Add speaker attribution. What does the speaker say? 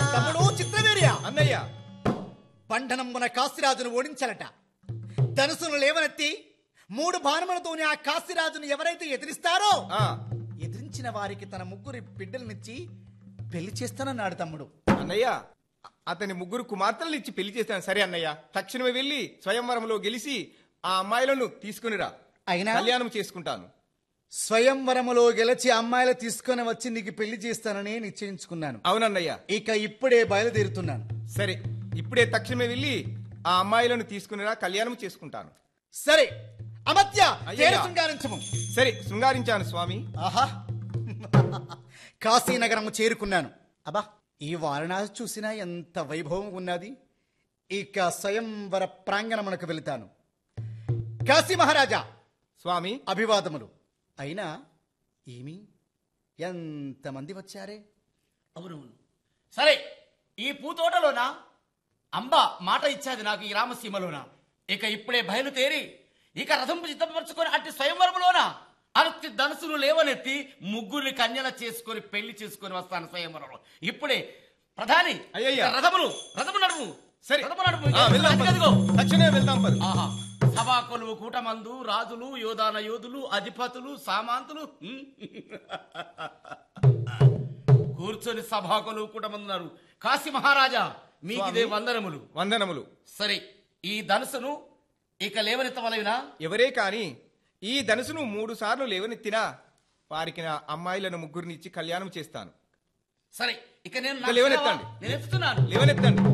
Speaker 1: తమ్ముడు చిత్రవీర్య
Speaker 2: అన్నయ్య
Speaker 1: బంధనమున కాశీరాజును ఓడించాలట ధనుసును లేవనెత్తి మూడు బాణములతోని ఆ కాశీరాజును ఎవరైతే ఎదిరిస్తారో
Speaker 2: ఆ,
Speaker 1: ఎదిరించిన వారికి తన ముగ్గురి బిడ్డలనిచ్చి పెళ్లి చేస్తానన్నాడు తమ్ముడు
Speaker 2: అన్నయ్య అతని ముగ్గురు కుమార్తెలను ఇచ్చి పెళ్లి చేస్తాను సరే అన్నయ్య తక్షణమే వెళ్ళి స్వయంవరంలో గెలిచి ఆ అమ్మాయిలను తీసుకునిరా
Speaker 1: అయినా
Speaker 2: కళ్యాణం చేసుకుంటాను
Speaker 1: స్వయంవరములో గెలిచి అమ్మాయిలు తీసుకొని వచ్చి నీకు పెళ్లి చేస్తానని నిశ్చయించుకున్నాను
Speaker 2: అవునన్నయ్య
Speaker 1: ఇక ఇప్పుడే బయలుదేరుతున్నాను
Speaker 2: సరే ఇప్పుడే తక్షణమే వెళ్ళి ఆ అమ్మాయిలను తీసుకునిరా కళ్యాణం చేసుకుంటాను
Speaker 1: సరే అమత్య
Speaker 2: అయ్యయ్య.
Speaker 1: తేరు శృంగారించము
Speaker 2: సరే శృంగారించాను స్వామి
Speaker 1: ఆహా కాశీనగరము చేరుకున్నాను అబ్బా ఈ వారణాసి చూసినా ఎంత వైభవం ఉన్నది ఇక స్వయంవర ప్రాంగణమునకు వెళుతాను కాశీ మహారాజా
Speaker 2: స్వామి
Speaker 1: అభివాదములు అయినా ఏమి ఎంతమంది వచ్చారే
Speaker 3: అవునవును సరే ఈ పూతోటలోన అంబ మాట ఇచ్చాది నాకు ఈ రామసీమలోన ఇక ఇప్పుడే బయలుదేరి ఇక రథంపు సిద్ధపరచుకొని అట్టి స్వయంవరంలోన అరతి ధనుసులు లేవనెత్తి ముగ్గురిని కన్యల చేసుకొని పెళ్లి చేసుకొని వస్తాను స్వయంవరంలో ఇప్పుడే ప్రధాని
Speaker 2: అయ్యయ్య.
Speaker 3: ఇక రథములు రథము నడుము
Speaker 2: సరే
Speaker 3: రథము నడుము
Speaker 2: ఆ, వెళ్దాం పద.
Speaker 3: అదిగో.
Speaker 2: తక్షణమే వెళ్దాం పద.
Speaker 3: ఆహా సభా కొలువు కూటమందు రాజులు యోధాన యోధులు అధిపతులు సామాంతులు హ్మ్. కూర్చొని సభా కొలువు కూటమందున్నారు కాశీ మహారాజా మీకిదే
Speaker 2: స్వామి.
Speaker 3: వందనములు
Speaker 2: వందనములు
Speaker 3: సరే ఈ ధనుసును ఇక లేవనెత్తవలవినా
Speaker 2: ఎవరే కాని ఈ ధనుసును మూడు సార్లు లేవనెత్తినా వారికి నా అమ్మాయిలను ముగ్గురిని ఇచ్చి కళ్యాణం చేస్తాను
Speaker 3: సరే ఇక నేను
Speaker 2: ఇక లేవనెత్తండి.
Speaker 3: నేను ఎత్తుతున్నాను
Speaker 2: లేవనెత్తండి